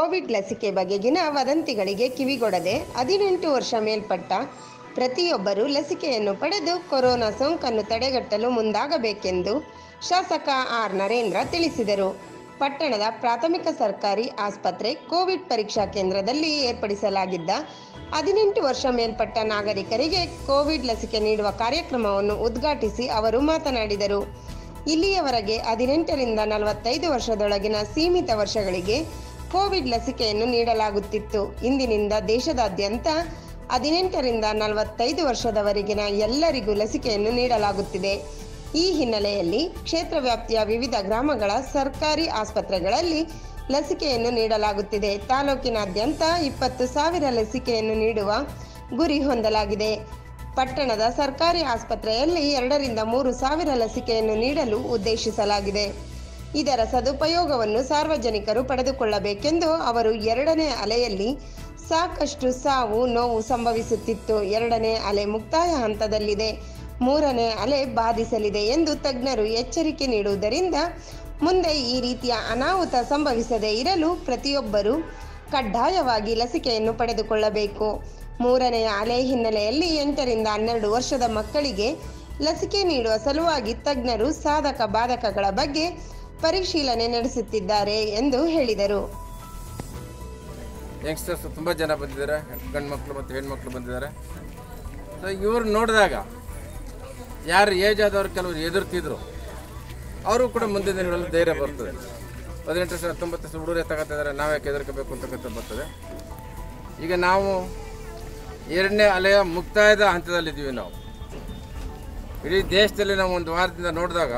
Covid ಲಸಿಕೆ ಬಗೆಗಿನ ವದಂತಿಗಳಿಗೆ ಕಿವಿಗೊಡದೆ ಹದಿನೆಂಟು ವರ್ಷ ಮೇಲ್ಪಟ್ಟ ಪ್ರತಿಯೊಬ್ಬರು ಲಸಿಕೆಯನ್ನು ಪಡೆದು ಕೊರೋನಾ ಸೋಂಕನ್ನು ತಡೆಗಟ್ಟಲು ಮುಂದಾಗಬೇಕೆಂದು ಶಾಸಕ ಆರ್ ನರೇಂದ್ರ ತಿಳಿಸಿದರು ಪಟ್ಟಣದ ಪ್ರಾಥಮಿಕ ಸರ್ಕಾರಿ ಆಸ್ಪತ್ರೆ ಕೋವಿಡ್ ಪರೀಕ್ಷಾ ಕೇಂದ್ರದಲ್ಲಿ ಏರ್ಪಡಿಸಲಾಗಿದ್ದ ಹದಿನೆಂಟು ವರ್ಷ ಮೇಲ್ಪಟ್ಟ ನಾಗರಿಕರಿಗೆ ಕೋವಿಡ್ ಲಸಿಕೆ ನೀಡುವ ಕಾರ್ಯಕ್ರಮವನ್ನು ಉದ್ಘಾಟಿಸಿ ಅವರು ಮಾತನಾಡಿದರು ಇಲ್ಲಿಯವರೆಗೆ ಹದಿನೆಂಟರಿಂದ ನಲವತ್ತೈದು ವರ್ಷದೊಳಗಿನ ಸೀಮಿತ ವರ್ಷಗಳಿಗೆ ಕೋವಿಡ್ ಲಸಿಕೆಯನ್ನು ನೀಡಲಾಗುತ್ತಿತ್ತು ಇಂದಿನಿಂದ ದೇಶದಾದ್ಯಂತ ಹದಿನೆಂಟರಿಂದ ನಲವತ್ತೈದು ವರ್ಷದವರೆಗಿನ ಎಲ್ಲರಿಗೂ ಲಸಿಕೆಯನ್ನು ನೀಡಲಾಗುತ್ತಿದೆ ಈ ಹಿನ್ನೆಲೆಯಲ್ಲಿ ಕ್ಷೇತ್ರ ವ್ಯಾಪ್ತಿಯ ವಿವಿಧ ಗ್ರಾಮಗಳ ಸರ್ಕಾರಿ ಆಸ್ಪತ್ರೆಗಳಲ್ಲಿ ಲಸಿಕೆಯನ್ನು ನೀಡಲಾಗುತ್ತಿದೆ ತಾಲೂಕಿನಾದ್ಯಂತ ಇಪ್ಪತ್ತು ಸಾವಿರ ಲಸಿಕೆಯನ್ನು ನೀಡುವ ಗುರಿ ಹೊಂದಲಾಗಿದೆ ಪಟ್ಟಣದ ಸರ್ಕಾರಿ ಆಸ್ಪತ್ರೆಯಲ್ಲಿ ಎರಡರಿಂದ ಮೂರು ಸಾವಿರ ಲಸಿಕೆಯನ್ನು ನೀಡಲು ಉದ್ದೇಶಿಸಲಾಗಿದೆ ಇದರ ಸದುಪಯೋಗವನ್ನು ಸಾರ್ವಜನಿಕರು ಪಡೆದುಕೊಳ್ಳಬೇಕೆಂದು ಅವರು ಎರಡನೇ ಅಲೆಯಲ್ಲಿ ಸಾಕಷ್ಟು ಸಾವು ನೋವು ಸಂಭವಿಸುತ್ತಿತ್ತು ಎರಡನೇ ಅಲೆ ಮುಕ್ತಾಯ ಹಂತದಲ್ಲಿದೆ ಮೂರನೇ ಅಲೆ ಬಾಧಿಸಲಿದೆ ಎಂದು ತಜ್ಞರು ಎಚ್ಚರಿಕೆ ನೀಡುವುದರಿಂದ ಮುಂದೆ ಈ ರೀತಿಯ ಅನಾಹುತ ಸಂಭವಿಸದೇ ಇರಲು ಪ್ರತಿಯೊಬ್ಬರೂ ಕಡ್ಡಾಯವಾಗಿ ಲಸಿಕೆಯನ್ನು ಪಡೆದುಕೊಳ್ಳಬೇಕು ಮೂರನೆಯ ಅಲೆ ಹಿನ್ನೆಲೆಯಲ್ಲಿ ಎಂಟರಿಂದ ಹನ್ನೆರಡು ವರ್ಷದ ಮಕ್ಕಳಿಗೆ ಲಸಿಕೆ ನೀಡುವ ಸಲುವಾಗಿ ತಜ್ಞರು ಸಾಧಕ ಬಾಧಕಗಳ ಬಗ್ಗೆ ಪರಿಶೀಲನೆ ನಡೆಸುತ್ತಿದ್ದಾರೆ ಎಂದು ಹೇಳಿದರು ಯಂಗ್ಸ್ಟರ್ಸ್ ತುಂಬ ಜನ ಬಂದಿದ್ದಾರೆ ಗಂಡು ಮಕ್ಕಳು ಮತ್ತು ಹೆಣ್ಮಕ್ಳು ಬಂದಿದ್ದಾರೆ ಸೊ ಇವ್ರು ನೋಡಿದಾಗ ಯಾರು ಏಜ್ ಆದವ್ರು ಕೆಲವರು ಎದುರ್ತಿದ್ರು ಅವರು ಕೂಡ ಮುಂದಿನ ದಿನಗಳಲ್ಲಿ ಧೈರ್ಯ ಬರ್ತದೆ ಹದಿನೆಂಟು ವರ್ಷ ಹತ್ತೊಂಬತ್ತು ವರ್ಷ ಹುಡುಗರೇ ತಗೋತಿದ್ದಾರೆ ನಾವು ಯಾಕೆ ಎದುರ್ಕೋಬೇಕು ಅಂತಕ್ಕಂಥ ಬರ್ತದೆ ಈಗ ನಾವು ಎರಡನೇ ಅಲೆಯ ಮುಕ್ತಾಯದ ಹಂತದಲ್ಲಿದ್ದೀವಿ ನಾವು ಇಡೀ ದೇಶದಲ್ಲಿ ನಾವು ಒಂದು ವಾರದಿಂದ ನೋಡಿದಾಗ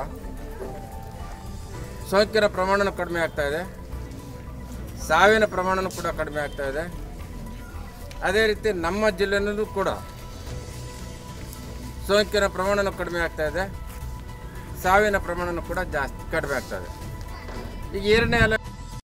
ಸೋಂಕಿನ ಪ್ರಮಾಣನೂ ಕಡಿಮೆ ಆಗ್ತಾ ಇದೆ ಸಾವಿನ ಪ್ರಮಾಣನೂ ಕೂಡ ಕಡಿಮೆ ಆಗ್ತಾ ಇದೆ ಅದೇ ರೀತಿ ನಮ್ಮ ಜಿಲ್ಲೆಯಲ್ಲೂ ಕೂಡ ಸೋಂಕಿನ ಪ್ರಮಾಣನೂ ಕಡಿಮೆ ಆಗ್ತಾ ಇದೆ ಸಾವಿನ ಪ್ರಮಾಣನೂ ಕೂಡ ಜಾಸ್ತಿ ಕಡಿಮೆ ಆಗ್ತಾ ಇದೆ ಈಗ ಎರಡನೇ ಅಲೆ